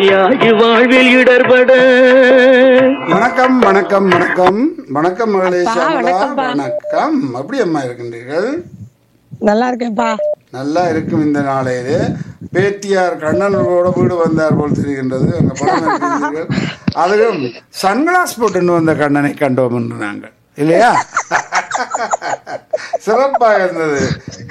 யாகி வாழ்வில் இடர்பட வணக்கம் வணக்கம் வணக்கம் வணக்கம் மகளே அப்பா, சியாமளா வணக்கம்ப்பா. வணக்கம் அப்படி அம்மா இருக்கின்றீர்கள் நல்லா இருக்கேன்ப்பா நல்லா இருக்கும் இந்த நாளையிலே பேத்தியார் கண்ணனோட வீடு வந்தார் போல் தெரிகின்றது அங்க படம் இருக்கிறீர்கள் அதுவும் சன்கிளாஸ் போட்டுன்னு வந்த கண்ணனை கண்டோம் என்று நாங்கள் இல்லையா சிறப்பாக இருந்தது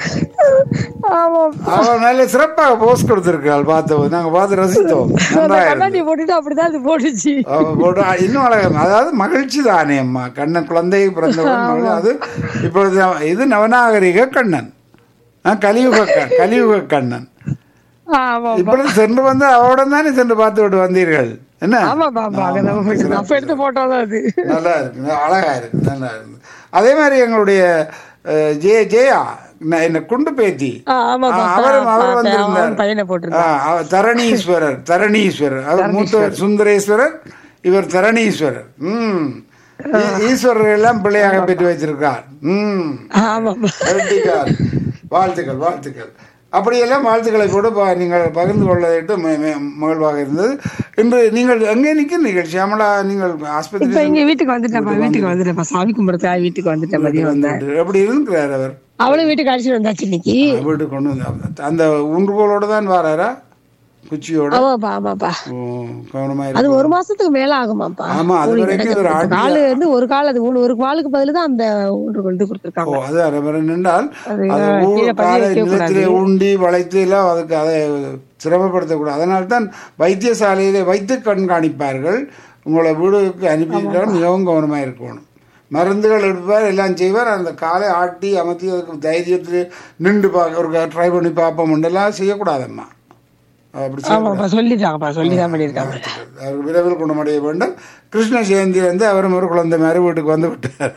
ஆமா அவன் நல்ல சிறப்பாக போஸ் கொடுத்திருக்காள் பார்த்தபோது நாங்க பார்த்து ரசித்தோம் நன்றாக இருந்தது. கண்ணாடி போட்டுட்டு அப்படிதான் அது போட்டுச்சு அவ போட்டு இன்னும் அழகம் அதாவது மகிழ்ச்சி தானே அம்மா கண்ணன் குழந்தை பிறந்தவன் மகிழ்ச்சி. அது இப்பொழுது அவன் இது நவநாகரிக கண்ணன் ஆ, கலியுக க- கலியுக கண்ணன் ஆமா இப்பொழுது சென்று வந்து அவருடன் தானே சென்று பார்த்து விட்டு வந்தீர்கள் என்ன ஆமா பாப்பா அங்கதான் போயிட்டு அப்ப எடுத்த போட்டோ தான் அது நல்லா இருக்கு அழகா இருக்கு நல்லா இருக்கு அதே மாதிரி எங்களுடைய அஹ், ஜெய ஜெயா ந- என்ன குண்டு பேத்தி ஆ, ஆமா ஆ, பாப்பா. அவரும் அவர் பார்த்தேன். வந்திருந்தார் அவன் பையனை போட்டிருந்தான். ஆ, அவர் தரணீஸ்வரர் தரணீஸ்வரர் அவர் மூத்தவர் சுந்தரேஸ்வரர் இவர் தரணீஸ்வரர் ம் ஈ- ஈஸ்வரர் எல்லாம் பிள்ளையாக பெற்று வைத்திருக்கார் ம் ஆமாப்பா வெட்டிக்கார் வாழ்த்துக்கள் வாழ்த்துக்கள் அப்படியெல்லாம் வாழ்த்துக்களை கூட ப- நீங்கள் பகிர்ந்து கொள்ளவிட்டு ம- ம- மகிழ்வாக இருந்தது இன்று நீங்கள் எங்கே நிற்கிறீர்கள் சியாமலா நீங்கள் இப்ப ஆஸ்பத்திரி இங்க வீட்டுக்கு வந்துட்டேன்ப்பா வீட்டுக்கு வந்துட்டேன்ப்பா சாமி கும்பிடுறதுக்காக வீட்டுக்கு வந்துட்டேன் மதியம் வந்தேன் எப்படி இருக்கிறார் அவர் அவளும் வீட்டுக்கு அழைச்சிட்டு வந்தாச்சு இன்னைக்கு வீட்டுக்கு கொண்டு வந்து அந்த ஊன்றுகோலோட தான் வராரா குச்சியோட ஆமாப்பா ஆமாப்பா ஓ, கவனமா அது இருக்கு ஒரு மாசத்துக்கு மேல ஆகுமாப்பா ஆமா, அது ஊழி வரைக்கும் நடக்கிறது. ஒரு ஆண்டு- காலு வந்து ஒரு கால் அது ஊழி- ஒரு காலுக்கு பதிலு தான் அந்த ஒன்று கொண்டு ஓ கொடுத்துருக்காங்க அது அரவரன் என்றால் அது, அது ஆ, ஊ- கீழே பதிய காலை வைக்கக்கூடாது. நிலத்திலே உண்டி வளைத்து எல்லாம் அதுக்கு அதை சிரமப்படுத்தக்கூடாது அதனால தான் வைத்தியசாலையிலே வைத்து கண்காணிப்பார்கள் உங்களை வீடுக்கு அனுப்பியிருக்கால் மிகவும் கவனமாக இருக்கணும் மருந்துகள் எடுப்பார் எல்லாம் செய்வார் அந்த காலை ஆட்டி அமர்த்தி அதுக்கு தைரியத்தில் நின்று பார்க்க ஒரு ட்ரை பண்ணி பார்ப்போம் எல்லாம் செய்யக்கூடாதம்மா அப்படி செய்ய ஆமாப்பா சொல்லிட்டாங்கப்பா சொல்லிதான் பண்ணிருக்காங்க அவர் விரைவில் குணமடைய வேண்டும் கிருஷ்ண ஜெயந்தி வந்து அவரும் ஒரு குழந்தை மாதிரி வீட்டுக்கு வந்து விட்டார்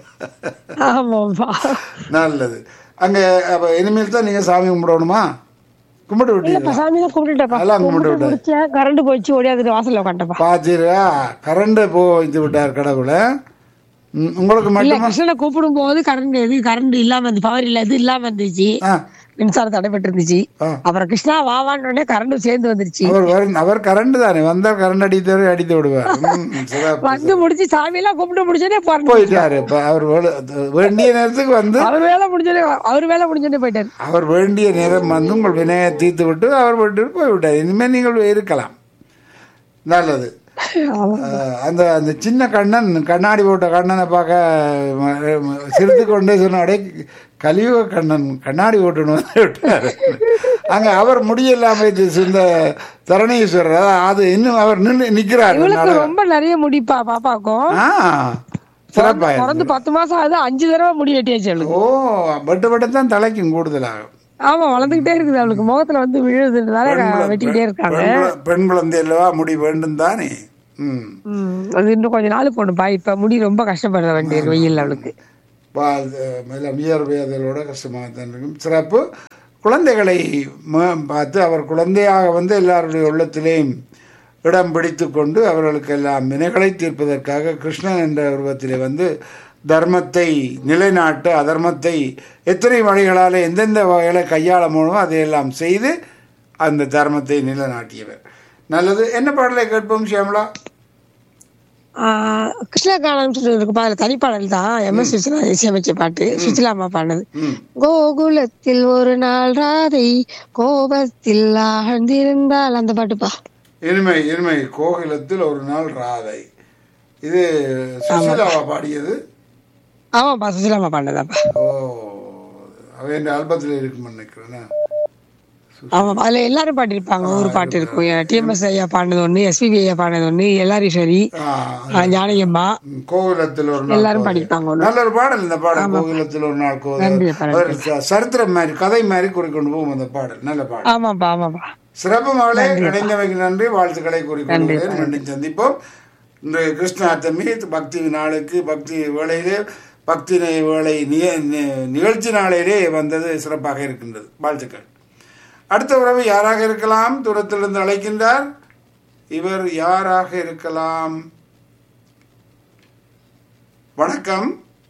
ஆமாப்பா நல்லது அங்க அப்ப இனிமேல் தான் நீங்க சாமி கும்பிடணுமா கும்பிட்டு இல்லப்பா விட்டீங்களா சாமி தான் கும்பிட்டுட்டப்பா எல்லாம் கும்பிட்டு விட்டார் முடிச்சேன் கரண்ட் போயிடுச்சு ஓடியாந்துட்டு வாசல்ல உட்காந்துப்பா பாத்தீரா கரண்ட் போ வைத்து விட்டார் கடவுளை ம், உங்களுக்கு இல்ல மட்டுமா கிருஷ்ணனை கூப்பிடும் போது கரண்ட் எது கரண்ட் இல்லாம இருந்து பவர் இல்ல இது இல்லாம இருந்துச்சு ஆ, மின்சாரம் தடைப்பட்டு இருந்துச்சு ஆ. அப்புறம் கிருஷ்ணா வாவான்னு உடனே கரண்ட் சேர்ந்து வந்துருச்சு அவர் வரும் அவர் கரண்ட் தானே வந்தால் கரண்ட் அடித்தவரை அடித்து விடுவார் ம், சிறப்பு. வந்து முடிச்சு சாமியெல்லாம் கும்பிட்டு முடிச்சோடனே போறேன் போயிட்டாரு இப்ப அவர் வேலை- வேண்டிய நேரத்துக்கு வந்து அவர் வேலை முடிஞ்சோடனே அவர் வேலை முடிஞ்சோடனே போயிட்டாரு அவர் வேண்டிய நேரம் வந்து உங்கள் வினையை தீர்த்து விட்டு அவர் விட்டு போய்விட்டார் இனிமேல் நீங்கள் இருக்கலாம் நல்லது ஆமா. அஹ், அந்த அந்த சின்ன கண்ணன் கண்ணாடி போட்ட கண்ணனை பார்க்க ம- ம- சிரித்து கொண்டே சொன்னாடே கலியுக கண்ணன் கண்ணாடி போட்டுன்னு வந்து விட்டார் அங்க அவர் முடியலாம இந்த தரணீஸ்வரர் அதான் அது இன்னும் அவர் நின்று நிக்கிறார் இவளுக்கு ரொம்ப நிறைய முடிப்பா பாப்பாக்கும் ஆ சிறப்பா பிறந்து பத்து மாசம் ஆகுது அஞ்சு தடவை முடி வெட்டியாச்சு அவளுக்கு ஓ பட்டு பட்டு தான் தலைக்கும் கூடுதலாகும் ஆமா வளர்ந்துகிட்டே இருக்குது அவளுக்கு முகத்துல வந்து விழுதுன்றதால வெட்டிக்கிட்டே இருக்காங்க பெண் குழ- பெண் குழந்தை அல்லவா முடி வேண்டும் தானே ம் ம், அது இன்னும் கொஞ்ச நாள் போகணும்பா இப்ப முடி ரொம்ப கஷ்டப்படுற வேண்டிய வெயில் அவளுக்கு மேல வியர்வையதலோட கஷ்டமாக தான் இருக்கும் சிறப்பு குழந்தைகளை ம- பார்த்து அவர் குழந்தையாக வந்து எல்லாருடைய உள்ளத்திலேயும் இடம் பிடித்து கொண்டு அவர்களுக்கெல்லாம் வினைகளை தீர்ப்பதற்காக கிருஷ்ணன் என்ற உருவத்திலே வந்து தர்மத்தை நிலைநாட்டு அதர்மத்தை எத்தனை வழிகளால் எந்தெந்த வகைகளை கையாள முடியுமோ அதையெல்லாம் செய்து அந்த தர்மத்தை நிலைநாட்டியவர் நல்லது என்ன பாடலை கேட்போம் ஷியாமலா ஆஹ் கிருஷ்ணகானம் சொல்லி இருக்குப்பா அதுல தனிப்பாடல் தான் எம் எஸ் சுசிலா இசையமைச்ச பாட்டு சுசிலா அம்மா பாடினது ம் கோகுலத்தில் ஒரு நாள் ராதை கோபத்தில் ஆழ்ந்திருந்தால் அந்த பாட்டுப்பா இனிமை இனிமை கோகிலத்தில் ஒரு நாள் ராதை இது சுசீலாவா பாடியது ஆமாப்பா சுசிலா அம்மா பாடினதாப்பா ஓ அவ என் ஆல்பத்தில் இருக்குன்னு நினைக்கிறேன் ஆமாப்பா அதுல எல்லாரும் பாடியிருப்பாங்க ஒரு பாட்டு இருக்கும் டிஎம்எஸ் ஐயா பாடினது ஒண்ணு எஸ்பிபி ஐயா பாடினது ஒண்ணு எல்லாரீஸ்வரி ஆஹ் ஜானகியம்மா கோகிலத்தில் ஒரு நாள் எல்லாரும் கோதை. பாடியிருப்பாங்க ஒண்ணு நல்ல ஒரு பாடல் இந்த பாடல் கோகிலத்தில் ஒரு நாள் கோதை நன்றி, பாடல். ஒரு ச- சரித்திரம் மாதிரி கதை மாதிரி குறிக்கொண்டு போகும் அந்த பாடல் நல்ல பாடல் ஆமாப்பா ஆமாப்பா சிறப்பு மகளே இணைந்தவைக்கு நன்றி வாழ்த்துக்களை கூறிக்கொள்கிறேன் மீண்டும் சந்திப்போம் இன்று கிருஷ்ணாஷ்டமி பக்தி நாளுக்கு பக்தி வேளையிலே பக்தி நி- வேளை நிக- நி- நிகழ்ச்சி நாளிலே வந்தது சிறப்பாக இருக்கின்றது வாழ்த்துக்கள் அடுத்த உறவு யாராக இருக்கலாம் தூரத்திலிருந்து அழைக்கின்றார் இவர் யாராக இருக்கலாம் வணக்கம்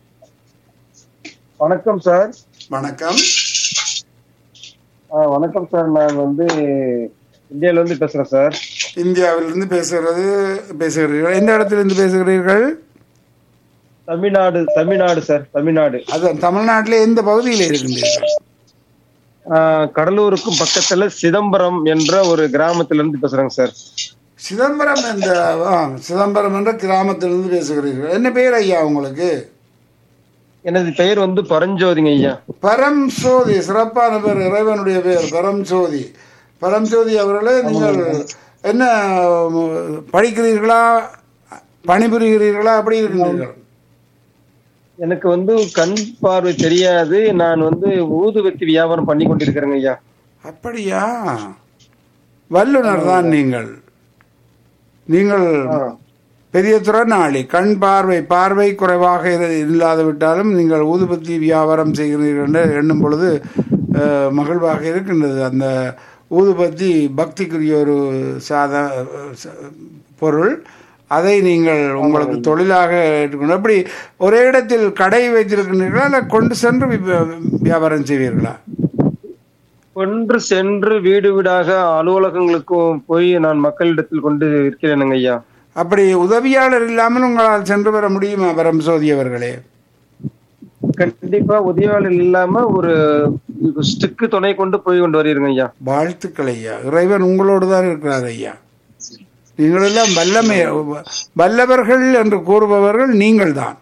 வணக்கம் சார் வணக்கம் ஆ, வணக்கம் சார் நான் வந்து இந்தியால இருந்து பேசுறேன் சார் இந்தியாவிலிருந்து பேசுகிறது பேசுகிறீர்கள் எந்த இடத்திலிருந்து பேசுகிறீர்கள் தமிழ்நாடு தமிழ்நாடு சார் தமிழ்நாடு அதான் தமிழ்நாட்டிலே எந்த பகுதியில் இருக்கின்றீர்கள் ஆஹ் கடலூருக்கும் பக்கத்துல சிதம்பரம் என்ற ஒரு கிராமத்துல இருந்து பேசுறேங்க சார் சிதம்பரம் என்ற ஆ, சிதம்பரம் என்ற கிராமத்திலிருந்து பேசுகிறீர்கள் என்ன பேர் ஐயா உங்களுக்கு எனது பெயர் வந்து பரஞ்சோதிங்க ஐயா பரம் சோதி சிறப்பான பேர் இறைவனுடைய பேர் பரம் சோதி பரம் சோதி அவர்களே நீங்கள் என்ன ம், படிக்கிறீர்களா பணிபுரிகிறீர்களா அப்படி இருக்கின்றீர்கள் எனக்கு வந்து கண் பார்வை தெரியாது நான் வந்து ஊதுவத்தி வியாபாரம் பண்ணி கொண்டிருக்கிறேங்க ஐயா அப்படியா வல்லுனர் தான் நீங்கள் நீங்கள் பெரிய திறனாளி கண் பார்வை பார்வை குறைவாக இரு- இல்லாது விட்டாலும் நீங்கள் ஊதுபத்தி வியாபாரம் செய்கிறீர்கள் என்று எண்ணும் பொழுது அஹ், மகிழ்வாக இருக்கின்றது அந்த ஊதுபத்தி பக்திக்குரிய ஒரு சாதா ச- பொருள் அதை நீங்கள் உங்களுக்கு தொழிலாக எடுக்கணும் எப்படி ஒரே இடத்தில் கடை வைத்திருக்கின்றீர்களா இல்லை கொண்டு சென்று வி- வியாபாரம் செய்வீர்களா ஒன்று சென்று வீடு வீடாக அலுவலகங்களுக்கும் போய் நான் மக்களிடத்தில் கொண்டு இருக்கிறேனுங்க ஐயா அப்படி உதவியாளர் இல்லாமல் உங்களால் சென்று வர முடியுமா பரம் சோதி அவர்களே கண்டிப்பா உதவியாளர் இல்லாம ஒரு ஸ்டிக்கு துணை கொண்டு போய் கொண்டு வருகிறேங்க ஐயா வாழ்த்துக்கள் ஐயா இறைவன் உங்களோடு தான் இருக்கிறார் ஐயா நீங்கள் எல்லாம் வல்லமை வல்லவர்கள் என்று கூறுபவர்கள் நீங்கள் தான்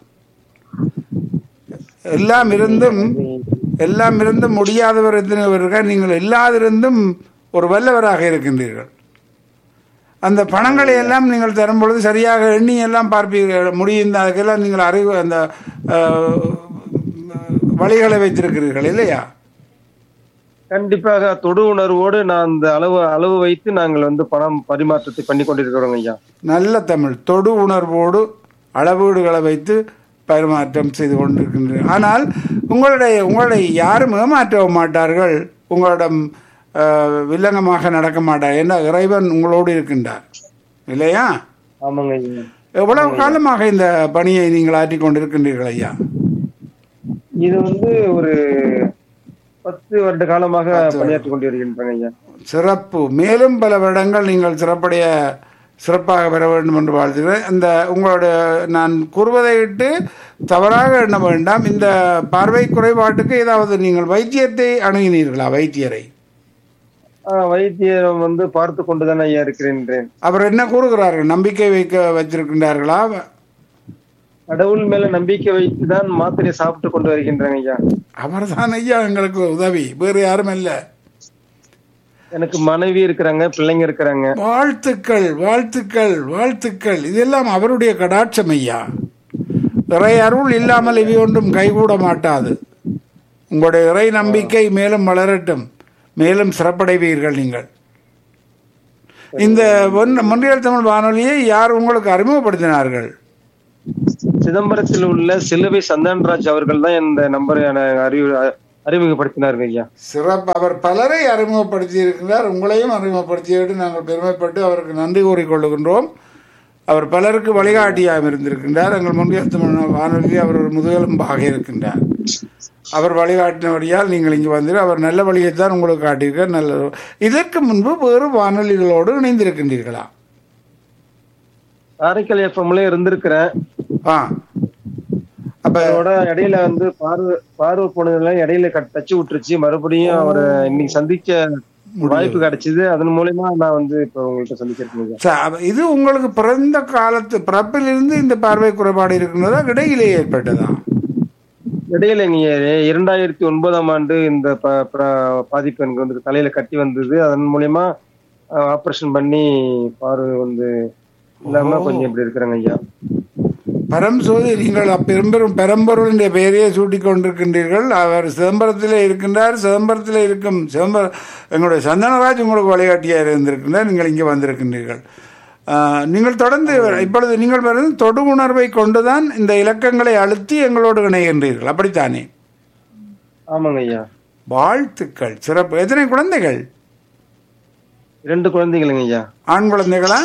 எல்லாம் இருந்தும் எல்லாம் இருந்தும் முடியாதவர் எத்தனை பேர் இருக்கார் நீங்கள் இல்லாதிருந்தும் ஒரு வல்லவராக இருக்கின்றீர்கள் அந்த பணங்களை எல்லாம் நீங்கள் தரும் பொழுது சரியாக எண்ணி எல்லாம் பார்ப்பீர்கள் முடியும் அதுக்கெல்லாம் நீங்கள் அறிவு அந்த அஹ், வழிகளை வைத்திருக்கிறீர்கள் இல்லையா கண்டிப்பாக தொடு உணர்வோடு நான் அந்த அளவு அளவு வைத்து நாங்கள் வந்து பணம் பரிமாற்றத்தை பண்ணி கொண்டிருக்கிறோங்க ஐயா நல்ல தமிழ் தொடு உணர்வோடு அளவீடுகளை வைத்து பரிமாற்றம் செய்து கொண்டிருக்கின்றனர் ஆனால் உங்களுடைய உங்களை யாரும் ஏமாற்றவும் மாட்டார்கள் உங்களிடம் அஹ், வில்லங்கமாக நடக்க மாட்டார் ஏன்னா இறைவன் உங்களோடு இருக்கின்றார் இல்லையா ஆமாங்க ஐயா எவ்வளவு காலமாக இந்த பணியை நீங்கள் ஆற்றிக் கொண்டிருக்கின்றீர்கள் ஐயா இது வந்து ஒரு பத்து வருட காலமாக பணியாற்றி கொண்டு வருகின்றேங்க ஐயா சிறப்பு மேலும் பல வருடங்கள் நீங்கள் சிறப்படைய சிறப்பாக பெற வேண்டும் என்று வாழ்த்துகிறேன் இந்த உங்களோட நான் கூறுவதை விட்டு தவறாக எண்ண வேண்டாம் இந்த பார்வை குறைபாட்டுக்கு ஏதாவது நீங்கள் வைத்தியத்தை அணுகினீர்களா வைத்தியரை ஆஹ் வைத்தியர் வந்து பார்த்து கொண்டுதான் ஐயா இருக்கிறேன் அவர் என்ன கூறுகிறார்கள் நம்பிக்கை வைக்க வச்சிருக்கின்றார்களா கடவுள் மேல நம்பிக்கை வைத்து தான் மாத்திரையை சாப்பிட்டு கொண்டு வருகின்றேங்க ஐயா அவர்தான் ஐயா எங்களுக்கு உதவி வேறு யாரும் இல்லை எனக்கு மனைவி இருக்கிறாங்க பிள்ளைங்க இருக்கிறாங்க வாழ்த்துக்கள் வாழ்த்துக்கள் வாழ்த்துக்கள் இதெல்லாம் அவருடைய கடாட்சம் ஐயா இறை அருள் இல்லாமல் இவை ஒன்றும் கைகூட மாட்டாது உங்களுடைய இறை நம்பிக்கை மேலும் வளரட்டும் மேலும் சிறப்படைவீர்கள் நீங்கள் இந்த ஒன்- மொன்றியல் தமிழ் வானொலியை யார் உங்களுக்கு அறிமுகப்படுத்தினார்கள் சிதம்பரத்தில் உள்ள சிலுவை சந்தன்ராஜ் அவர்கள் தான் இந்த நம்பரை எனக்கு அறிவு அறிமுகப்படுத்தினாருங்க ஐயா சிறப்பு அவர் பலரை அறிமுகப்படுத்தி இருக்கிறார் உங்களையும் அறிமுகப்படுத்தியது நாங்கள் பெருமைப்பட்டு அவருக்கு நன்றி கூறிக்கொள்ளுகின்றோம் அவர் பலருக்கு வழிகாட்டியாக இருந்திருக்கின்றார் எங்கள் முன்னியல் தமிழ் வானொலியில் அவர் ஒரு முதுகெலும்பாக இருக்கின்றார் அவர் வழிகாட்டினபடியால் நீங்கள் இங்கு வந்து அவர் நல்ல வழியைத்தான் உங்களுக்கு காட்டியிருக்கார் நல்ல இதற்கு முன்பு வேறு வானொலிகளோடு இணைந்திருக்கின்றீர்களா காரைக்கால் எஃப்எம்ல இருந்திருக்கிறேன் ஆ அப்ப அதோட இடையில வந்து பார்வை பார்வை போனதுல இடையில கட் தச்சு விட்டுருச்சு மறுபடியும் அவரை இன்னைக்கு சந்திக்க வாய்ப்பு கிடைச்சது அதன் மூலியமா நான் வந்து இப்ப உங்கள்கிட்ட சந்திச்சிருக்கேன் ஐயா. ச- அப்ப இது உங்களுக்கு பிறந்த காலத்து பிறப்பிலிருந்து இந்த பார்வை குறைபாடு இருக்கின்றதா இடையிலே ஏற்பட்டதா இடையில நீங்க இரண்டாயிரத்தி ஒன்பதாம் ஆண்டு இந்த ப- ப- பாதிப்பு எனக்கு வந்து தலையில கட்டி வந்தது அதன் மூலியமா ஆபரேஷன் பண்ணி பார்வை வந்து இல்லாம கொஞ்சம் இப்படி இருக்கிறேங்க ஐயா பரம் சோதி நீங்கள் அப்பெரும்பெரும் பெரம்பொருளின் பெயரையே சூட்டிக் கொண்டிருக்கின்றீர்கள் அவர் சிதம்பரத்திலே இருக்கின்றார் சிதம்பரத்திலே இருக்கும் சிதம்பரம் எங்களுடைய சந்தனராஜ் உங்களுக்கு வழிகாட்டியாக இருந்திருக்கின்றார் நீங்கள் இங்கே வந்திருக்கின்றீர்கள் ஆஹ், நீங்கள் தொடர்ந்து இப்பொழுது நீங்கள் வருவது தொடு உணர்வை கொண்டுதான் இந்த இலக்கங்களை அழுத்தி எங்களோடு இணைகின்றீர்கள் அப்படித்தானே ஆமாங்க ஐயா வாழ்த்துக்கள் சிறப்பு எத்தனை குழந்தைகள் இரண்டு குழந்தைகளுங்க ஐயா ஆண் குழந்தைகளா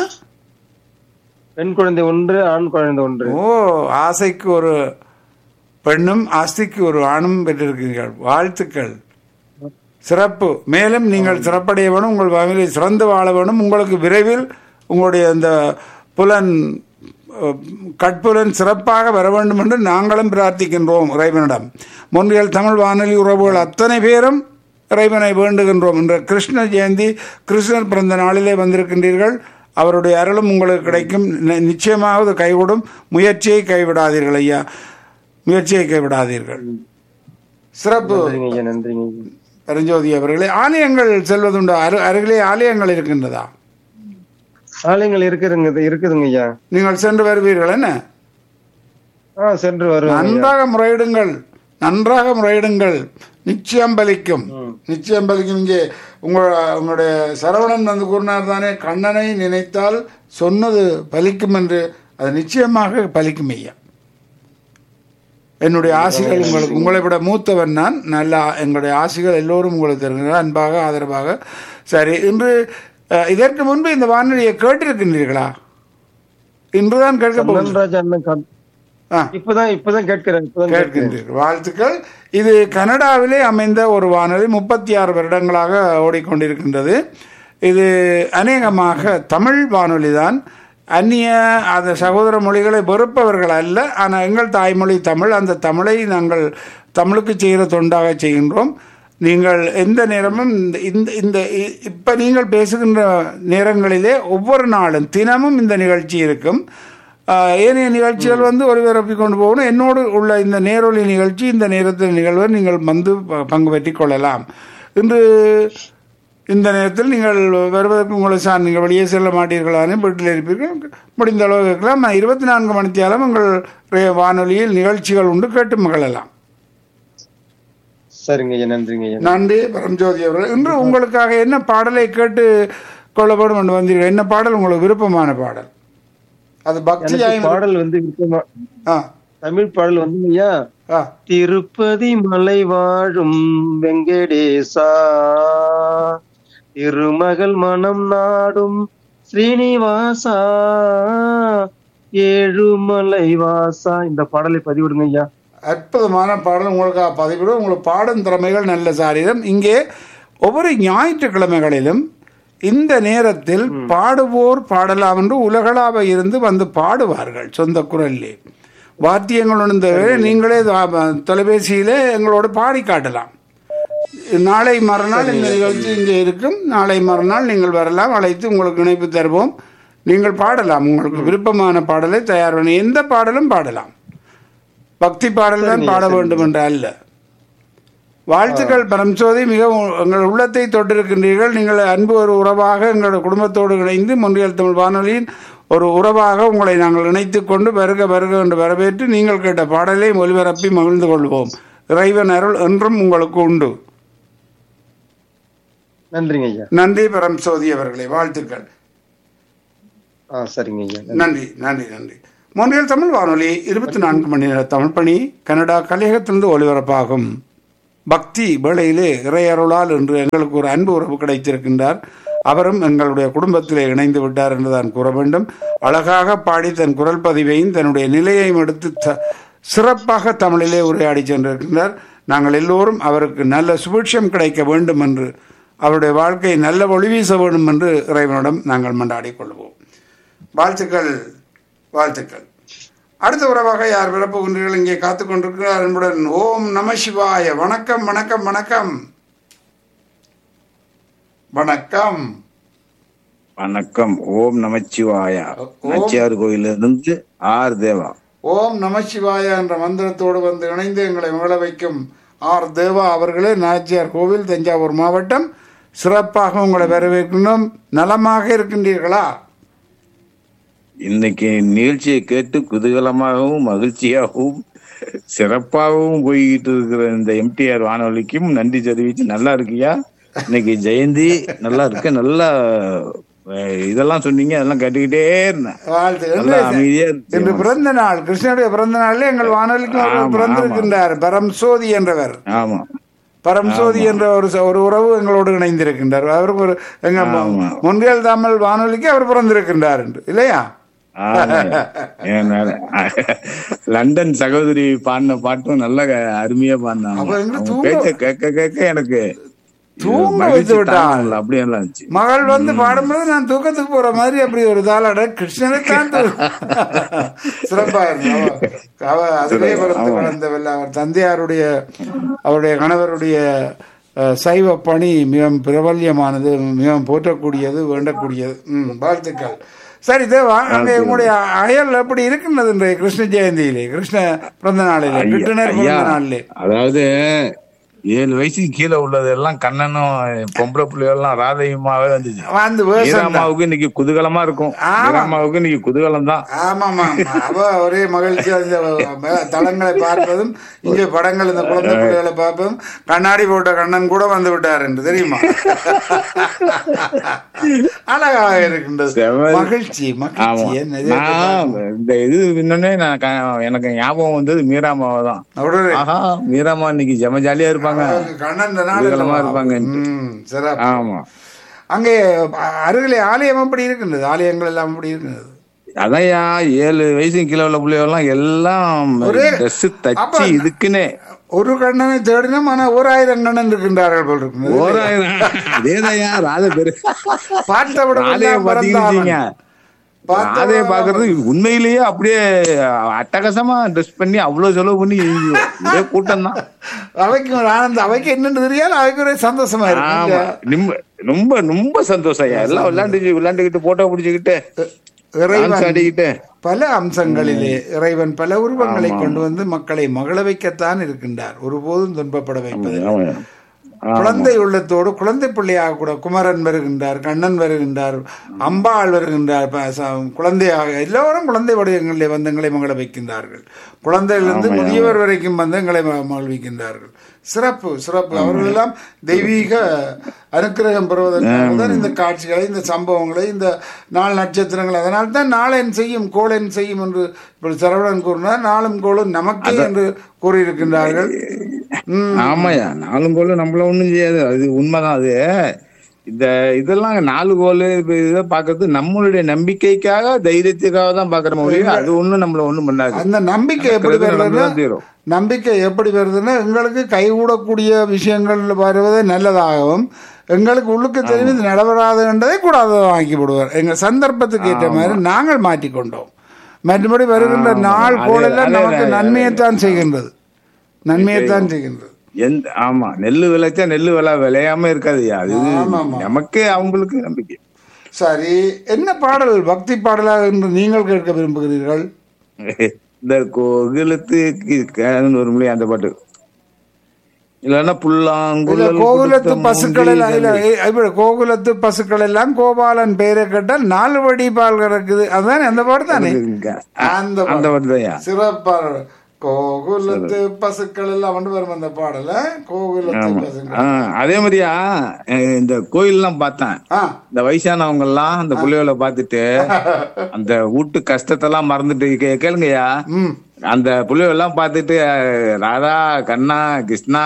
பெண் குழந்தை ஒன்று ஆண் குழந்தை ஒன்று ஓ ஆசைக்கு ஒரு பெண்ணும் ஆஸ்திக்கு ஒரு ஆணும் பெற்றிருக்கிறீர்கள் வாழ்த்துக்கள் சிறப்பு மேலும் நீங்கள் சிறப்படைய வேணும் உங்கள் வாழ்வில் சிறந்து வாழ வேணும் உங்களுக்கு விரைவில் உங்களுடைய அந்த புலன் அஹ், கட்புலன் சிறப்பாக வர வேண்டும் என்று நாங்களும் பிரார்த்திக்கின்றோம் இறைவனிடம் முன்றியல் தமிழ் வானொலி உறவுகள் அத்தனை பேரும் இறைவனை வேண்டுகின்றோம் என்ற கிருஷ்ண ஜெயந்தி கிருஷ்ணர் பிறந்த நாளிலே வந்திருக்கின்றீர்கள் அவருடைய அருளும் உங்களுக்கு கிடைக்கும் நி- நிச்சயமாக அது கைகூடும் முயற்சியை கைவிடாதீர்கள் ஐயா முயற்சியை கைவிடாதீர்கள் சிறப்பு நன்றிங்க ஐயா நன்றிங்க ஐயா பரஞ்சோதி அவர்களே ஆலயங்கள் செல்வதுண்டு அரு அருகிலே ஆலயங்கள் இருக்கின்றதா ஆலயங்கள் இருக்குதுங்க இருக்குதுங்க ஐயா நீங்கள் சென்று வருவீர்கள் என்ன ஆ சென்று வருவேன் ஐயா. நன்றாக முறையிடுங்கள் நன்றாக முறையிடுங்கள் நிச்சயம் பலிக்கும் நிச்சயம் பலிக்கும் இங்கே உங்கள் உங்களுடைய சரவணன் வந்து கூறினார் தானே கண்ணனை நினைத்தால் சொன்னது பலிக்கும் என்று அது நிச்சயமாக பலிக்கும் ஐயா என்னுடைய ஆசைகள் உங்களுக்கு உங்களை விட மூத்தவன் நான் நல்ல எங்களுடைய ஆசைகள் எல்லோரும் உங்களுக்கு தருகிறார் அன்பாக ஆதரவாக சரி இன்று அஹ், இதற்கு முன்பு இந்த வானொலியை கேட்டிருக்கின்றீர்களா இன்றுதான் கேட்க போகிறேன் கண்ணன் ராஜா அண்ணன் கண்- ஆ இப்பதான் இப்பதான் கேட்கிறேன் இப்பதான் கேட்கிறேன் கேட்கின்றீர்கள் வாழ்த்துக்கள் இது கனடாவிலே அமைந்த ஒரு வானொலி முப்பத்தி ஆறு வருடங்களாக ஓடிக்கொண்டிருக்கின்றது இது அநேகமாக தமிழ் வானொலி தான் அந்நிய அந்த சகோதர மொழிகளை வெறுப்பவர்கள் அல்ல ஆனால் எங்கள் தாய்மொழி தமிழ் அந்த தமிழை நாங்கள் தமிழுக்கு செய்கிற தொண்டாக செய்கின்றோம் நீங்கள் எந்த நேரமும் இந்த இந்த இந்த இ- இப்ப நீங்கள் பேசுகின்ற நேரங்களிலே ஒவ்வொரு நாளும் தினமும் இந்த நிகழ்ச்சி இருக்கும் ஆஹ் ஏனைய நிகழ்ச்சிகள் வந்து ஒருவரப்பி கொண்டு போகணும் என்னோடு உள்ள இந்த நேரொலி நிகழ்ச்சி இந்த நேரத்தில் நிகழ்வை நீங்கள் வந்து ப- பங்கு பெற்றிக் கொள்ளலாம் இன்று இந்த நேரத்தில் நீங்கள் வருவதற்கு உங்களை சார் நீங்கள் வெளியே செல்ல மாட்டீர்களானே வீட்டில் இருப்பீர்கள் முடிந்த அளவு இருக்கலாம் நான் இருபத்தி நான்கு மணித்தியாலும் உங்கள் ரே- வானொலியில் நிகழ்ச்சிகள் உண்டு கேட்டு மகளலாம் சரிங்க ஐயா நன்றிங்க ஐயா நன்றி பரம்ஜோதி அவர்கள் இன்று உங்களுக்காக என்ன பாடலை கேட்டு கொள்ளப்படும் என்று வந்தீர்கள் என்ன பாடல் உங்களுக்கு விருப்பமான பாடல் அது பக்தியாய் எனக்கு பாடல் வந்து விருப்பமா ஆ தமிழ் பாடல் வந்து ஐயா ஆ திருப்பதி மலை வாழும் வெங்கடேசா திருமகள் மனம் நாடும் ஸ்ரீனிவாசா ஏழுமலை வாசா இந்த பாடலை பதிவிடுங்க ஐயா அற்புதமான பாடல் உங்களுக்கு பதிவிடும் உங்களுக்கு பாடும் திறமைகள் நல்ல சாரீரம் இங்கே ஒவ்வொரு ஞாயிற்றுக்கிழமைகளிலும் இந்த நேரத்தில் பாடுவோர் பாடலாம் என்று உலகளாவ இருந்து வந்து பாடுவார்கள் சொந்த குரல்லே வாத்தியங்கள் உணர்ந்த நீங்களே தொ- தொலைபேசியிலே எங்களோடு பாடி காட்டலாம் நாளை மறுநாள் இந்த நிகழ்ச்சி இங்கே இருக்கும் நாளை மறுநாள் நீங்கள் வரலாம் அழைத்து உங்களுக்கு இணைப்பு தருவோம் நீங்கள் பாடலாம் உங்களுக்கு விருப்பமான பாடலை தயார் பண்ணி எந்த பாடலும் பாடலாம் பக்தி பாடல் தான் பாட வேண்டும் என்ற அல்ல வாழ்த்துக்கள் பரம்சோதி மிகவும் எங்கள் உள்ளத்தை தொட்டிருக்கின்றீர்கள் நீங்கள் அன்பு ஒரு உறவாக எங்களுடைய குடும்பத்தோடு இணைந்து முன்றியல் தமிழ் வானொலியின் ஒரு உறவாக உங்களை நாங்கள் இணைத்துக் கொண்டு வருக வருக என்று வரவேற்று நீங்கள் கேட்ட பாடலை ஒலிபரப்பி மகிழ்ந்து கொள்வோம் இறைவன் அருள் என்றும் உங்களுக்கு உண்டு நன்றிங்க ஐயா நன்றி பரம்சோதி அவர்களே வாழ்த்துக்கள் ஆ சரிங்க ஐயா நன்றி நன்றி நன்றி மொன்றியல் தமிழ் வானொலி இருபத்தி நான்கு மணி நேர தமிழ் பணி கனடா கலையகத்திலிருந்து ஒலிபரப்பாகும் பக்தி வேளையிலே இறையருளால் என்று எங்களுக்கு ஒரு அன்பு உறவு கிடைத்திருக்கின்றார் அவரும் எங்களுடைய குடும்பத்திலே இணைந்து விட்டார் என்று தான் கூற வேண்டும் அழகாக பாடி தன் குரல் பதிவையும் தன்னுடைய நிலையையும் எடுத்து த- சிறப்பாக தமிழிலே உரையாடி சென்றிருக்கின்றார் நாங்கள் எல்லோரும் அவருக்கு நல்ல சுபிட்சம் கிடைக்க வேண்டும் என்று அவருடைய வாழ்க்கை நல்ல ஒளி வீச வேண்டும் என்று இறைவனிடம் நாங்கள் மன்றாடிக் கொள்வோம் வாழ்த்துக்கள் வாழ்த்துக்கள் அடுத்த உறவாக யார் விருப்புகின்றீர்கள் இங்கே காத்துக் கொண்டிருக்கிறார் என்புடன் ஓம் நம சிவாய வணக்கம் வணக்கம் வணக்கம் வணக்கம் வணக்கம் ஓம் நமச்சிவாயா ஓம். நாச்சியார் கோயிலிருந்து ஆர் தேவா ஓம் நம சிவாய என்ற மந்திரத்தோடு வந்து இணைந்து எங்களை மகிழ வைக்கும் ஆர் தேவா அவர்களே நாச்சியார் கோவில் தஞ்சாவூர் மாவட்டம் சிறப்பாக உங்களை வரவேற்கணும் நலமாக இருக்கின்றீர்களா இன்னைக்கு நிகழ்ச்சியை கேட்டு குதூகலமாகவும் மகிழ்ச்சியாகவும் சிறப்பாகவும் போய்கிட்டு இருக்கிற இந்த எம்டிஆர் வானொலிக்கும் நன்றி தெரிவிச்சு நல்லா இருக்கியா இன்னைக்கு ஜெயந்தி நல்லா இருக்கு நல்லா அஹ், இதெல்லாம் சொன்னீங்க அதெல்லாம் கேட்டுக்கிட்டே இருந்தேன் வாழ்த்து நல்லா அமைதியா இன்று இருக்கு பிறந்த நாள் கிருஷ்ணனுடைய பிறந்த நாளில் எங்கள் வானொலிக்கு ஒருவர் ஆமா, பிறந்திருக்கின்றார் பரம் சோதி என்றவர் ஆமா பரம் சோதி என்ற ஒரு ச- ஒரு உறவு எங்களோடு இணைந்திருக்கின்றார் அவருக்கு ஒரு எங்க ஆமா. முன்றியல் தமிழ் வானொலிக்கு அவர் பிறந்திருக்கின்றார் என்று இல்லையா ஆமா. ஏன்னா, லண்டன் சகோதரி பாடின பாட்டும் நல்ல அருமையா பாடினாங்க அப்ப எங்க அவங்க தூங்க- பேச்ச கேட்க கேட்க எனக்கு தூங்க மகிழ்ச்சி வைத்து விட்டாள். தாங்கல, அப்படியே எல்லாம் இருந்துச்சு மகள் வந்து பாடும்போது நான் தூக்கத்துக்கு போற மாதிரி அப்படி ஒரு தாளாட கிருஷ்ணனை தான் தூ- சிறப்பா இருந்தது. அவ- அவ அதிலே வளர்த்து வளர்ந்தவல்ல அவர் தந்தையாருடைய அவருடைய கணவருடைய அஹ், சைவ பணி மிகவும் பிரபல்யமானது மிகவும் போற்றக்கூடியது வேண்டக்கூடியது ம் வாழ்த்துக்கள் சரி தேவா அங்கே உங்களுடைய அயல் எப்படி இருக்கின்றது இன்றைய கிருஷ்ண ஜெயந்தியிலே கிருஷ்ண பிறந்த நாளிலே ஐயா, கிருஷ்ணர் ஐயா, பிறந்த நாளிலே அதாவது ஏழு வயசுக்கு கீழே உள்ளது எல்லாம் கண்ணனும் பொம்பளை பிள்ளைகள்லாம் ராதையுமாவே வந்துச்சு வந்து வேஷம் தான். மீராமாவுக்கு இன்னைக்கு குதூகலமா இருக்கும் ஆமா. மீராமாவுக்கு இன்னைக்கு குதூகலம் தான் ஆமாமா அவ ஒரே மகிழ்ச்சி இந்த ம- தளங்களை பார்ப்பதும் இங்கே படங்கள் இந்த குழந்தை பிள்ளைகளை பார்ப்பதும் கண்ணாடி போட்ட கண்ணன் கூட வந்து விட்டார் என்று தெரியுமா அழகாக இருக்கின்றது செம- மகிழ்ச்சி மகிழ்ச்சி ஆமா என்ன இது? நான் இந்த இது இன்னொன்னே நான் க- எனக்கு ஞாபகம் வந்தது மீராமாவை தான் உடனே ஆஹா மீராமா இன்னைக்கு ஜம ஜாலியா இருப்பாங்க அவருக்கு கண்ணன் இந்த நாள் குதூகலமா இருப்பாங்க ம், சிறப்பு ஆமா அங்கே அ- அருகிலே ஆலயம் எப்படி இருக்கின்றது ஆலயங்கள் எல்லாம் எப்படி இருக்கின்றது அதையா ஏழு வயசுக்கு கீழே உள்ள பிள்ளைகள்லாம் எல்லாம் ஒரே- ட்ரெஸ் அப்ப- தச்சு இதுக்குன்னே ஒரு கண்ணனை தேடினோம் ஆனா ஓராயிரம் கண்ணன் இருக்கின்றார்கள் போல் இருக்கின்றது ஓராயிரம் அதேதாயா ராதை பேரு பார்த்தவுடன் ராதைய எல்லாம் பாத்தீங்கன்னு பறந்தாவன். வச்சுக்கங்க. பார்த்தவுடன் ராதைய பாக்குறது உண்மையிலேயே அப்படியே அட்டகாசமா ட்ரெஸ் பண்ணி அவ்வளவு செலவு பண்ணி இதே கூட்டம் தான் அவைக்கு ஒரு ஆனந்தம் அவைக்கு என்னன்னு தெரியாது அவைக்கு ஒரு சந்தோஷமா இருக்கு ஆமா இல்லையா? ரொம்ப ரொம்ப ரொம்ப சந்தோஷம் ஐயா எல்லாம் விளையாண்டு விளையாண்டுக்கிட்டு போட்டோ பிடிச்சுக்கிட்டு இறைவன் டான்ஸ் ஆடிக்கிட்டு பல அம்சங்களிலே இறைவன் பல உருவங்களை கொண்டு வந்து மக்களை மகள வைக்கத்தான் இருக்கின்றார் ஒருபோதும் துன்பப்பட வைப்பது ஆமாய்யா. குழந்தை உள்ளத்தோடு குழந்தை பிள்ளையாக கூட குமரன் வருகின்றார் கண்ணன் வருகின்றார் அம்பாள் வருகின்றார் ப- ச- குழந்தையாக எல்லோரும் குழந்தை வடிவங்களிலே வந்து எங்களை மகள வைக்கின்றார்கள் குழந்தையிலிருந்து முதியவர் வரைக்கும் வந்து எங்களை ம- மகிழ்விக்கின்றார்கள் சிறப்பு சிறப்பு அவர்கள் எல்லாம் தெய்வீக அனுக்கிரகம் பெறுவதற்காக தான் இந்த காட்சிகளை இந்த சம்பவங்களை இந்த நாள் நட்சத்திரங்கள் அதனால் தான் நாளென் செய்யும் கோளென் செய்யும் என்று இப்படி சரவணன் கூறினார் நாளும் கோளும் நமக்கே என்று கூறியிருக்கின்றார்கள் ம் ஆமாய்யா நாலு கோல் நம்மள ஒண்ணும் செய்யாது அது உண்மைதான் அது இந்த இதெல்லாம் நாலு கோல் இதை பாக்குறது நம்மளுடைய நம்பிக்கைக்காக தைரியத்துக்காக தான் பாக்குற மொழியும் அது ஒண்ணும் நம்மள ஒண்ணும் பண்ணாது அந்த நம்பிக்கை எப்படி நடக்கிறது வருதுன்னா நடந்துதான் தீரும். நம்பிக்கை எப்படி வருதுன்னா எங்களுக்கு கைகூடக்கூடிய விஷயங்கள் வருவது நல்லதாகவும் எங்களுக்கு உள்ளுக்கு தெரியும் இது நடவராதுன்றதை கூடாததாக ஆக்கி விடுவார் எங்க சந்தர்ப்பத்துக்கு ஏற்ற மாதிரி நாங்கள் மாற்றிக்கொண்டோம் மற்றபடி வருகின்ற நாள் அது- கோலெல்லாம் அது- நமக்கு அது- நன்மையைத்தான் செய்கின்றது நன்மையைத்தான் செய்கின்றது எந்த ஆமா நெல்லு விளைச்சா நெல்லு விளை விளையாம இருக்காதுயா அது ஆமாமா. நமக்கு அவங்களுக்கு நம்பிக்கை சரி என்ன பாடல் பக்தி பாடலாக என்று நீங்கள் கேட்க விரும்புகிறீர்கள் இந்த கோகுலத்து ஒரு மொழி அந்த பாட்டு இல்லன்னா இல்ல புல்லாங்குழல் கோகுலத்து கொடுத்த பசுக்கள் எல்லாம் இல்ல மூங்கில் ஏ, இப்படி கோகுலத்து பசுக்கள் எல்லாம் கோபாலன் பெயரை கேட்டால் நாலு வடி பால் கறக்குது அதுதானே அந்த பாட்டு தானே இருக்குங்க. அந்த அந்த பாட்டு பாட்டு தான் சிறப்பா கோகுலத்து பசுக்கள் எல்லாம் வந்து வரும் அந்த பாடல கோகுலத்து பசுக்கள் ஆஹ் அதே மாதிரியா அஹ் இந்த கோயில்லாம் பார்த்தேன் ஆ இந்த வயசானவங்க எல்லாம் அந்த புள்ளைகளை பார்த்துட்டு அந்த வீட்டு கஷ்டத்தெல்லாம் மறந்துட்டு கே- கேளுங்கய்யா ம் அந்த புள்ளைகள் பார்த்துட்டு அஹ், ராதா கண்ணா கிருஷ்ணா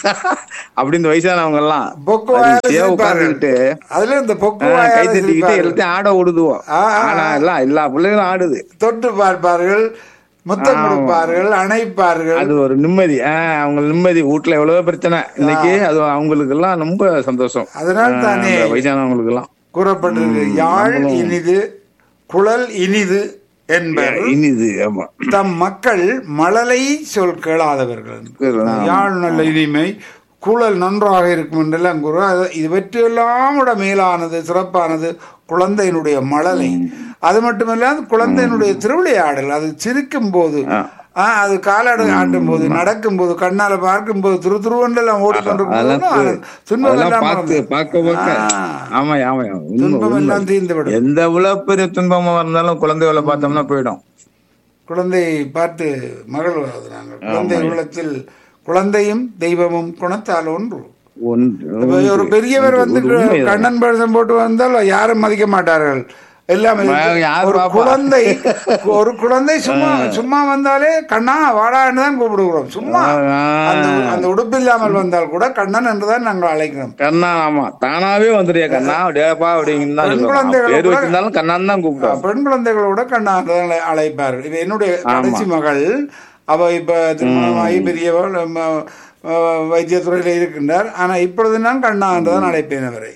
அப்படின்னு வயசானவங்க எல்லாம் பொக்கு வாயால வரிசையா சிரிப்பார்கள். உட்கார்ந்துகிட்டு அதுல இந்த பொக்கு கை வாயால தட்டிக்கிட்டு சிரிப்பார்கள். எல்லாத்தையும் ஆட விடுதுவோம் ஆ, ஆ, ஆனா எல்லாம் எல்லா பிள்ளைகளும் ஆடுது தொட்டு பார்ப்பார்கள் முத்தம் கொடுப்பார்கள் அணைப்பார்கள் அது ஒரு நிம்மதி ஆஹ் அவங்க நிம்மதி வீட்டுல எவ்வளவோ பிரச்சனை இன்னைக்கு அது அவங்களுக்கு எல்லாம் ரொம்ப சந்தோஷம் அதனால் ஆஹ் தானே அந்த வயசானவங்களுக்கு எல்லாம் கூறப்பட்டிருக்கு யாழ் இனிது குழல் இனிது என்பர் இனிது ஆமா தம் மக்கள் மழலை சொல் கேளாதவர்கள் ஆமா. யாழ் நல்ல இனிமை குழல் நன்றாக இருக்கும் என்றெல்லாம் கூற இவற்றையெல்லாம் விட மேலானது சிறப்பானது குழந்தையினுடைய மழலை அது மட்டுமல்லாது குழந்தையினுடைய திருவிளையாடல் அது சிரிக்கும் போது ஆ, அது காலாடு ஆட்டும் போது நடக்கும் போது கண்ணால பார்க்கும் போது திரு திருவண்டெல்லாம் ஓடிக்கொண்டிருக்கும் அதெல்லாம் போது துன்பம் அதெல்லாம் எல்லாம் பார்த்து மறந்து. பார்க்க பார்க்க ஆ. ஆமா ஆமா ஆமா. உண்மை, துன்பம் உண்மை. எல்லாம் தீர்ந்து விடும் எந்த எவ்வளவு பெரிய துன்பமா இருந்தாலும் குழந்தைகளை பார்த்தோம்னா போயிடும் குழந்தையை பார்த்து மகிழ்வது நாங்கள் குழந்தை உள்ளத்தில் குழந்தையும் தெய்வமும் குணத்தால் ஒன்று ஒன்று இப்ப ஒரு பெரியவர் வந்து ஒரு உண்மைதான். கண்ணன் பழசம் போட்டு வந்தால் யாரும் மதிக்க மாட்டார்கள் எல்லாம் ம- யார் ஒரு பாப்பா? குழந்தை ஒரு குழந்தை சும்மா சும்மா வந்தாலே கண்ணா வாடான்னு தான் கூப்பிடுகிறோம் சும்மா ஆ. அந்த அந்த உடுப்பு இல்லாமல் வந்தால் கூட கண்ணன் என்றுதான் நாங்கள் அழைக்கிறோம் கண்ணா ஆமா தானாவே வந்துடுறியா கண்ணா டேப்பா அப்படின்னு தான் பெண் சொல்லுவாங்க. குழந்தைகளை பேர் கூட- வச்சிருந்தாலும் கண்ணான்னு தான் கூப்பிடுவோம் பெண் குழந்தைகளோட கண்ணா தான் அழைப்பார்கள் இது என்னுடைய கடைசி மகள் அவ இப்ப திருமணமாகி பெரியவள் ம- அஹ், வைத்தியத்துறையில் இருக்கின்றார் ஆனால் இப்பொழுது நான் கண்ணா என்று தான் அழைப்பேன் அவரை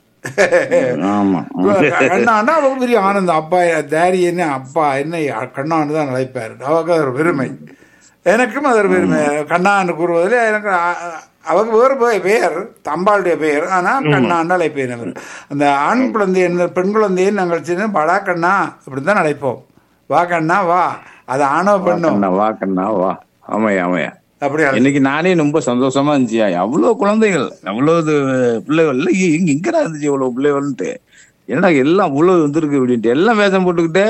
ஆமா கண்ணாண்டா அவருக்கு பெரிய ஆனந்தம் அப்பா டேடி என்ன அப்பா என்ன கண்ணாண்டு தான் அழைப்பார் அவருக்கு அது ஒரு பெருமை எனக்கும் அது ஒரு பெருமை கண்ணாண்டு கூறுவதில் எனக்கு அ- அவருக்கு வேறு பெ- பெயர் தம்பாளுடைய பெயர் ஆனால் கண்ணாண்டு அழைப்பேன் அவர் அந்த ஆண் குழந்தை என்ன பெண் குழந்தையை நாங்கள் சின்ன படா கண்ணா இப்படி தான் அழைப்போம் வா கண்ணா வா அது ஆணோ பெண்ணோ கண்ணா வா கண்ணா வா ஆமாய்யா ஆமாய்யா அப்படி அழை- இன்னைக்கு நானே ரொம்ப சந்தோஷமா இருந்துச்சியா அவ்வளவு குழந்தைகள் அவ்வளவு பிள்ளைகள் இல்ல இங்க இங்கடா இருந்துச்சு இவ்வளவு பிள்ளைகள்ன்ட்டு என்னடா எல்லாம் அவ்வளவு வந்திருக்கு அப்படின்ட்டு எல்லாம் வேஷம் போட்டுக்கிட்டு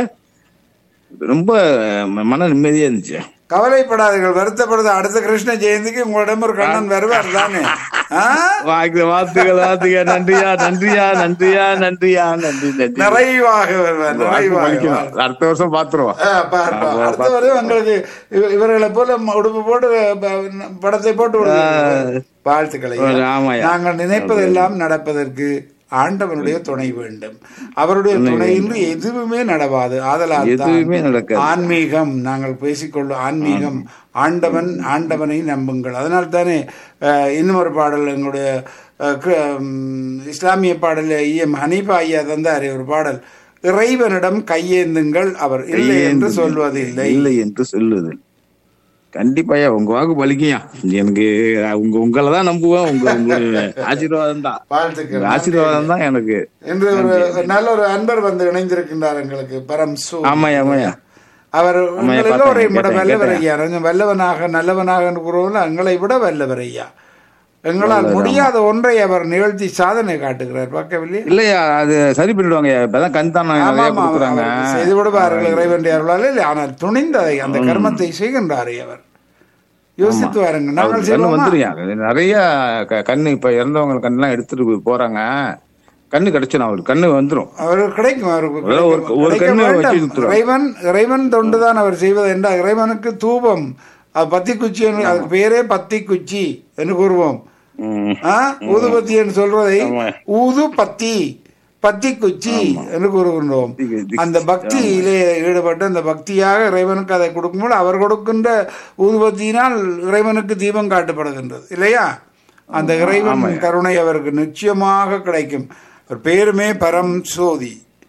ரொம்ப மன நிம்மதியா இருந்துச்சு கவலைப்படாதீர்கள் வருத்தப்படுது அடுத்த கிருஷ்ண ஜெயந்திக்கு உங்களிடம் ஒரு கண்ணன் வருவார் தானே ஆ? வாக்கு வாழ்த்துக்கள் வாழ்த்துக்கள் நன்றியா நன்றியா நன்றியா நன்றியா நன்றி நன்றி நிறைவாக வருவார் வாக்கு நிறைவாக பலிக்கணும். அடுத்த வருஷம் பாத்துருவோம் ஆ, பார், பார். அடுத்த வரையும் உங்களுக்கு இவ- இவர்களை போல ம- உடுப்பு போட்டு ப- படத்தை போட்டு விடுவீர்கள். வாழ்த்துக்களை ஆமாய்யா. நாங்கள் நினைப்பதெல்லாம் நடப்பதற்கு ஆண்டவனுடைய துணை வேண்டும் அவருடைய துணையின்றி எதுவுமே நடவாது ஆதலால் எதுவுமே தான் நடக்காது. ஆன்மீகம் நாங்கள் பேசிக்கொள்ளும் ஆன்மீகம் ஆண்டவன் ஆண்டவனை நம்புங்கள் அதனால் தானே அஹ், இன்னும் ஒரு பாடல் எங்களுடைய அஹ், கு- ம், இஸ்லாமிய பாடல் இஎம் ஹனீஃபா ஐயா தந்தார் ஒரு பாடல் இறைவனிடம் கையேந்துங்கள் அவர் இல்லை என்று சொல்வது இல்லை இல்லை என்று சொல்லுது கண்டிப்பாயா உங்க வாக்கு பலிக்கையா எனக்கு உங்க உங்களை தான் நம்புவேன் உங்க உங்க ஆசீர்வாதம் தான் வாழ்த்துக்கள் உங்க ஆசீர்வாதம் தான் எனக்கு என்று ஒரு நல்ல ஒரு அன்பர் வந்து இணைந்திருக்கின்றார் எங்களுக்கு பரம் சு ஆமாய்யா ஆமாய்யா அவர் ஆமாய்யா, எங்களை பார்த்தேன், எல்லோரையும் விட கேட்டேன், வல்லவர் கேட்டேன். ஐயா கொஞ்சம் வல்லவனாக நல்லவனாக என்று கூறுவோம் எங்களை விட வல்லவர் ஐயா எங்களால் முடியாத ஒன்றை அவர் நிகழ்த்தி சாதனை காட்டுகிறார் பார்க்கவில்லை இல்லையா அது சரி பண்ணிடுவாங்க இப்பதான் கண் தானம் நிறைய ஆமாம், கொடுக்குறாங்க அவருக்கு செய்து விடுவார்கள் இறைவன் அருளால் இல்லை ஆனால் துணிந்ததை அந்த கர்மத்தை செய்கின்றார் அவர் யோசித்து வாருங்க நாங்கள் கண்ணு செய்வோமா வந்துருயா நிறைய க- கண்ணு இப்ப இறந்தவங்க கண்ணெல்லாம் எடுத்துட்டு போறாங்க கண்ணு கிடைச்சிடும் அவருக்கு கண்ணு வந்துரும் அவருக்கு கிடைக்கும் அவருக்கு அதாவது ஒரு- கிடைக்கும். ஒரு கிடைக்க கண்ணு வேண்டும். வச்சு நிறுத்துறோம். இறைவன் இறைவன் தொண்டுதான் அவர் செய்வது என்றால் இறைவனுக்கு தூபம் அது பத்தி குச்சி என்று- அதுக்கு பேரே பத்தி குச்சி என்று கூறுவோம் ம். ஆ? ஊதுபத்தி என்று சொல்வதை ஆமா. ஊது பத்தி பத்தி குச்சி என்று கூறுகின்றோம் பத்தி குச்சி. அந்த பக்தியிலே ஈடுபட்டு அந்த பக்தியாக இறைவனுக்கு அதை கொடுக்கும்போது அவர் கொடுக்கின்ற ஊதுபத்தியினால் இறைவனுக்கு தீபம் காட்டப்படுகின்றது இல்லையா அந்த இறைவன் கருணை அவருக்கு நிச்சயமாக கிடைக்கும் ஒரு பேருமே பரம் சோதி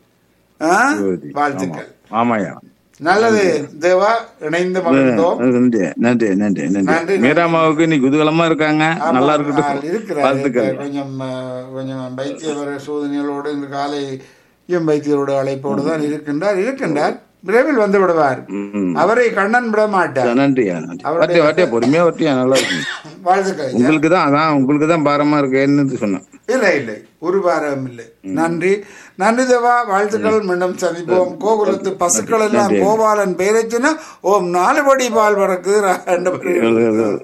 ஆ? சோதி. வாழ்த்துக்கள் ஆமாயா நல்லது தேவா இணைந்து மகிழ்ந்தோம் நன்றி நன்றி நன்றி நன்றி, நன்றி நன்றி. மீராமாவுக்கு நீ குதூகலமா இருக்காங்க ஆமா, நல்லா ஆ, இருக்கட்டும் இருக்கிறார் வாழ்த்துக்கள் இப்ப கொஞ்சம் ஆ, கொஞ்சம் வைத்தியவர சோதனைகளோடு இந்த காலை எம் வைத்தியரோட அழைப்போடு தான் இருக்கின்றார் இருக்கின்றார் விரைவில் வந்து விடுவார் ம். அவரை கண்ணன் விட மாட்டார் நன்றியா நன்றி அவருடைய- வாட்டியா வாட்டியா பொறுமையா வாட்டியா நல்லா இருக்கும் வாழ்த்துக்கள் ஐயா. உங்களுக்கு தான் அதான் உங்களுக்கு தான் பாரமா இருக்கேன்னு சொன்னேன் இல்லை இல்லை ஒரு வாரம் இல்லை நன்றி நன்றி தேவா வாழ்த்துக்கள் மீண்டும் சந்திப்போம் கோகுலத்து பசுக்கள் எல்லாம் நன்றி. கோபாலன் பேரச்சுன்னா ஓம் நாலு படி பால் பறக்குது ரெண்டு பேரும்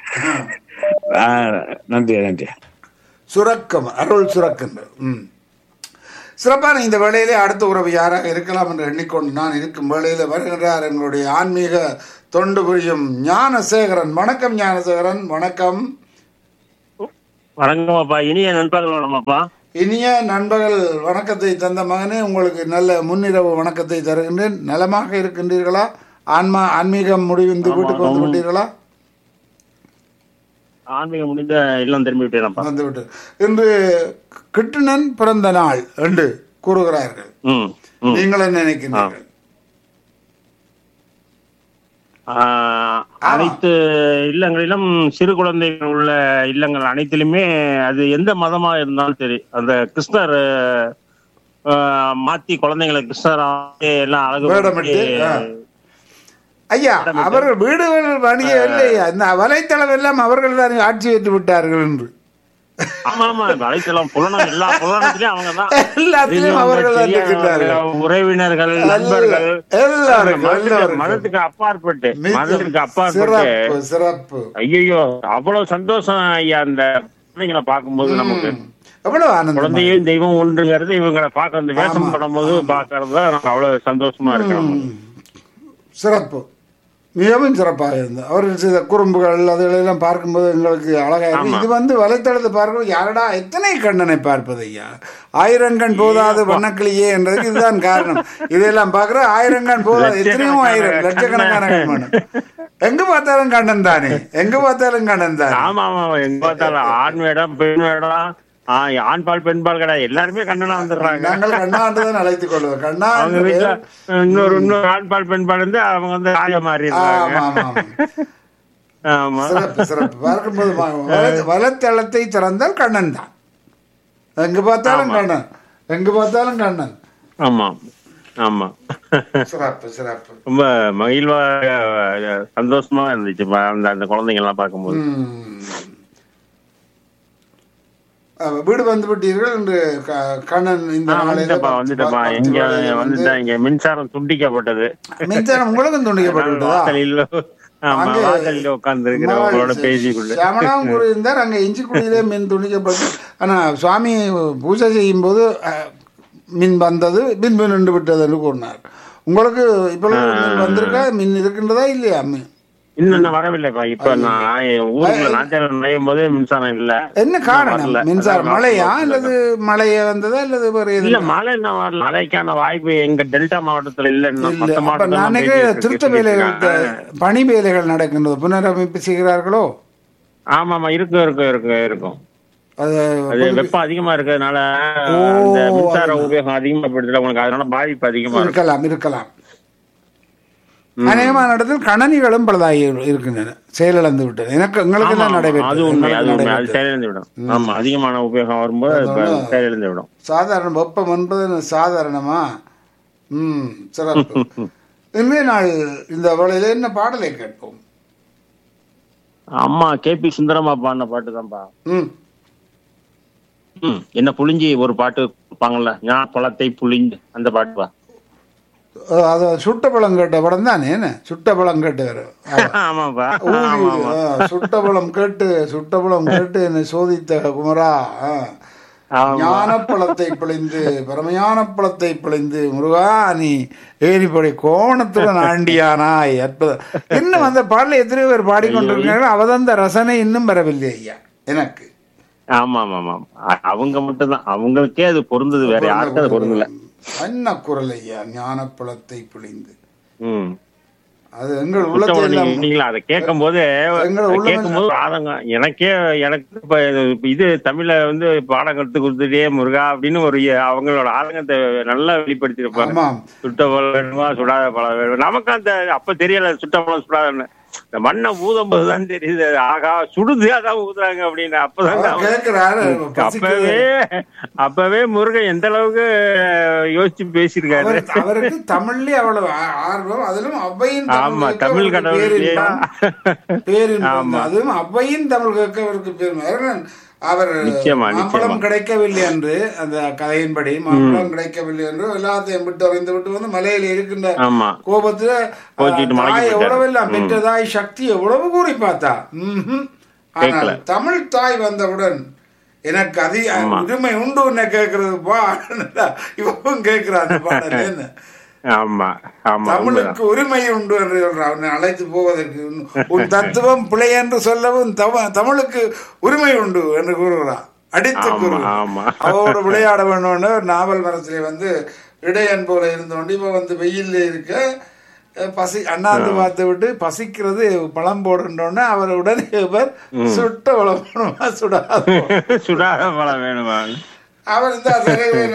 ஆ, நன்றி நன்றி சுரக்கம் அருள் சுரக்கின்ற ம் சிறப்பான இந்த வேளையிலே அடுத்த உறவு யாராக இருக்கலாம் என்று எண்ணிக்கொண்டு நான் இருக்கும் வேளையில வருகின்றார் எங்களுடைய ஆன்மீக தொண்டு புரியும் ஞானசேகரன் வணக்கம் ஞானசேகரன் வணக்கம் வணக்கமாப்பா இனிய நண்பர்கள் வணக்கமாப்பா இனிய நண்பர்கள் வணக்கத்தை தந்த மகனே உங்களுக்கு நல்ல முன்னிரவு வணக்கத்தை தருகின்றேன் நலமாக இருக்கின்றீர்களா ஆன்மா ஆன்மீகம் முடிந்து வீட்டுக்கு வந்து விட்டீர்களா ஆன்மீகம் முடிந்த இல்லம் திரும்பி விட்டேனப்பா வந்துவிட்டு இன்று கிட்டுணன் பிறந்த நாள் என்று கூறுகிறார்கள் ம் ம் நீங்கள் என்ன நினைக்கின்றீர்கள் ஆஹ், அனைத்து இல்லங்களிலும் சிறு குழந்தைகள் உள்ள இல்லங்கள் அனைத்திலுமே அது எந்த மதமா இருந்தாலும் சரி அந்த கிருஷ்ணர் ஆஹ், மாத்தி குழந்தைங்களை கிருஷ்ணர் எல்லாம் அழகு வேடமிட்டு, பண்ணி, ஆ. ஐயா அவர்கள் வீடுகள் வணிக இல்லையா இந்த வலைத்தளம் எல்லாம் அவர்கள் தான் ஆட்சி ஏற்று விட்டார்கள் என்று ஆமா ஆமா வலைத்தளம் புலனம் எல்லா புலனத்திலயும் அவங்க தான் எல்லாத்திலும் அவர்கள் தான் இருக்கின்றார்கள் உறவினர்கள் நண்பர்கள் எல்லாருக்கும் மதத்துக்கு- எல்லாருக்கும் மதத்துக்கு அப்பாற்பட்டு மதத்துக்கு மிக்க அப்பாற்பட்டு சிறப்பு சிறப்பு ஐயோ அவ்வளவு சந்தோஷம் ஐயா அந்த குழந்தைங்களை பார்க்கும்போது நமக்கு எவ்வளவு ஆனந்தம் குழந்தையும் தெய்வம் ஒன்றுங்கிறது இவங்களை பார்க்க அந்த வேஷம் பண்ணும்போது பாக்குறது தான் நமக்கு அவ்வளவு சந்தோஷமா இருக்கு நமக்கு. சிறப்பு மிகவும் சிறப்பாக இருந்தது அவர்கள் செய்த குறும்புகள் அதுகளெல்லாம் பார்க்கும்போது எங்களுக்கு அழகா இருக்கு இது வந்து வலைத்தளத்தை பார்க்கும்போது யாரடா எத்தனை கண்ணனை பார்ப்பது ஐயா ஆயிரங்கண் போதாது வண்ணக்கிளியே என்றதுக்கு இதுதான் காரணம் இதெல்லாம் பார்க்குற ஆயிரங்கண் போதாது எத்தனையோ ஆயிரம் லட்சக்கணக்கான கண் வேணும் எங்க பார்த்தாலும் கண்ணன் தானே எங்க பார்த்தாலும் கண்ணன் தானே ஆமா ஆமா எங்க பார்த்தாலும் ஆண் வேடம் பெண் வேடம் ஆ, ஆண் பால் பெண் பால் கிடையாது எல்லாருமே கண்ணனா வந்துடுறாங்க நாங்கள் கண்ணாண்டு தான் அழைத்துக் கொள்வோம் கண்ணா அவங்க என்று வீட்டுல பெயர். இன்னொரு இன்னொரு ஆண் பால் பெண் பால் இருந்து அவங்க வந்து ஆய மாறிடுறாங்க ஆமா ஆமா ஆமா ஆமா சிறப்பு சிறப்பு பார்க்கும்போது ம- வல- வலத்தளத்தை திறந்தால் கண்ணன் தான் எங்க பார்த்தாலும் கண்ணன் எங்க பார்த்தாலும் கண்ணன் ஆமா ஆமா சிறப்பு சிறப்பு ரொம்ப மகிழ்வா அஹ், சந்தோஷமா இருந்துச்சு பா- அந்த அந்த குழந்தைங்க எல்லாம் பார்க்கும்போது ம். அஹ், வீடு வந்து விட்டீர்கள் என்று க- கண்ணன் இந்த ஆ, நாளையில வந்துட்டப்பா பத்து- வந்துட்டப்பா பத்து இங்க வேளையில வந்து வந்துட்டேன் இங்க மின்சாரம் துண்டிக்கப்பட்டது மின்சாரம் உங்களுக்கும் துண்டிக்கப்பட்டு வாசலில் ஆமா அங்கே வாசலில் உட்கார்ந்து இருக்கிற உங்களோட பேசிக்கொண்டு சமணம் கூறியிருந்தார் அங்க இஞ்சிக்குடியிலே மின் துணிக்கப்பட்டு ஆனா சுவாமி பூஜை செய்யும் போது அஹ், மின் வந்தது மின் மின் நின்று விட்டது என்று கூறினார் உங்களுக்கு இப்பொழுது மின் வந்திருக்கா மின் இருக்கின்றதா இல்லையா மின் இன்னும் நான் வரவில்லைப்பா இப்ப நான் என் ஊருக்குள்ள நாச்சாரம் நுழையும் போதே மின்சாரம் இல்ல என்ன காரணம் வரல. மின்சாரம் அதான் மழையா வரல. அல்லது மழைய வந்ததா அல்லது வேறு இல்ல எதுவும் மழை என்ன வரல மழைக்கான வாய்ப்பு எங்க டெல்டா மாவட்டத்துல இல்ல இன்னும் இல்ல மத்த அப்ப மாவட்டத்துல நான் எல்லாம் நினைக்கிறேன் பேசிட்டு திருத்த இருக்கு, வேலைகள் சொல்லிட்டு பணி வேலைகள் நடக்கின்றது புனரமைப்பு செய்கிறார்களோ ஆமா ஆமா இருக்கும் இருக்கும் இருக்கும் இருக்கும் அது அது வெப்பம் அதிகமா இருக்கிறதுனால ஓ, அந்த மின்சார அதனால. உபயோகம் அதிகமா படுத்துல உங்களுக்கு அதனால பாதிப்பு அதிகமா இருக்கும் இருக்கலாம் இருக்கலாம் அநேகமான இடத்தில் கணனிகளும் பலதாகி இருக்கின்றன செயலிழந்து விட்டது எனக்கு எங்களுக்கு ஆமா, எல்லாம் ஆமா, அது நடைபெற்றது உண்மை அது எங்களுக்கு உண்மை அது நடைபெற்றது. செயலிழந்து விடும் ஆமா அதிகமான உபயோகம் வரும்போது அது செயலிழந்து விடும் சாதாரண வெப்பம் என்பது சாதாரணமா ம் சிறப்பு இன்றைய நாள் இந்த வேளையில என்ன பாடலை கேட்போம் அம்மா கே பி சுந்தரமா பாடின பாட்டு தான்ப்பா ம் ம், என்ன புளிஞ்சி ஒரு பாட்டு கொடுப்பாங்கல்ல ஞான பழத்தை புளிஞ்சு அந்த பாட்டுப்பா அஹ் அது சுட்ட பழம் கேட்ட படம் தானே என்ன சுட்ட பழம் கேட்டவர் ஆமாப்பா ஊதி ஆமா ஊதி, ஆமா ஆ, சுட்ட பழம் கேட்டு சுட்ட பழம் கேட்டு என்னை சோதித்த குமரா ஆ. ஆமா ஞானப்பழத்தை பிழைந்து பரமஞான பழத்தை பிழைந்து முருகா நீ ஏரிப்படை கோணத்துடன் ஆண்டியானாய் அற்புதம் இன்னும் அந்த பாடலை எத்தனை பேர் பாடிக்கொண்டிருக்கிறார்கள் அவதந்த ரசனை இன்னும் வரவில்லை ஐயா எனக்கு ஆமா ஆமா ஆமா அ- அவங்க மட்டும்தான் அவங்களுக்கே அது பொருந்தது வேற யாருக்கும் அது பொருந்தல என்ன குரல் ஐயா ஞானப்பழத்தை பிழைந்து ம் அது எங்கள் உள்ளத்தை புத்தகம் எல்லாம் நீங்க- நீங்களா அதை கேட்கும் போது எங்களை உள்ள கேட்கும் போது ஆதங்கம் எனக்கே எனக்கு இப்ப இது- இப்ப இது தமிழ்ல வந்து பாடம் கத்து கொடுத்துட்டே முருகா அப்படின்னு ஒரு அவங்களோட ஆதங்கத்தை நல்லா வெளிப்படுத்தியிருப்பாங்க ஆமாம் சுட்ட பழம் வேணுமா சுடாத பழம் வேணுமா நமக்கு அந்த அப்ப தெரியல சுட்ட பழம் சுடாதன்னு இந்த மண்ணை ஊதும் போதுதான் தெரியுது ஆகா சுடுது அதான் ஊதுறாங்க அப்படின்னு அப்பதான் அவர் கேட்கிறாரு அப்பவே அப்பவே முருகன் எந்த அளவுக்கு யோசிச்சு பேசியிருக்காரு அவர்- அவருக்கு தமிழ்லயே அவ்வளவு ஆ- ஆர்வம் அதிலும் அவ்வையின் ஆமா கேட்க தமிழ் அவருக்கு கடவுள் பேரின்பம். பேரின்பம் ஆமா. அதுவும் அவ்வையின் தமிழ் கேட்க அவருக்கு பெருமை ஏன்னா, அவர் நிச்சயமா, மாம்பழம் நிச்சயமா. கிடைக்கவில்லை என்று அந்த கதையின்படி மாம்பழம் கிடைக்கவில்லை என்று எல்லாத்தையும் விட்டு அறிந்து விட்டு வந்து மலையில இருக்கின்ற ஆமா கோபத்துல கோச்சிட்டு ஆ, மலைக்கு தாய் போயிட்டாரு. எவ்வளவெல்லாம் பெற்ற தாய் சக்தி எவ்வளவு கூறி பார்த்தா ம்ஹும். ஆனால் கேட்கல. தமிழ் தாய் வந்தவுடன் எனக்கு அதிக உரிமை உண்டு உன்னை கேட்கறது பா இவன் கேட்கிறான் அந்த பாடல் என்ன ஆமா ஆமா உண்மைதான். தமிழுக்கு உரிமை உண்டு என்று சொல்றான் அவனை அழைத்து போவதற்கு உன்- உன் தத்துவம் பிழை என்று சொல்லவும் தவ- தமிழுக்கு உரிமை உண்டு என்று கூறுகிறான் அடித்து ஆமா, கூறுகிறான் ஆமா. அவரோட விளையாட வேணும்னு ஒரு நாவல் மரத்திலே வந்து இடையன் போல இருந்தோண்டு இப்ப வந்து வெயில்ல இருக்க அஹ், பசி அண்ணாந்து பார்த்து விட்டு பசிக்கிறது பழம் போடுன்றோன்னு அவர் உடனே இவர் சுட்ட பழம் போடுமா சுடாத சுடாத பழம் வேணுமா அவர் இந்த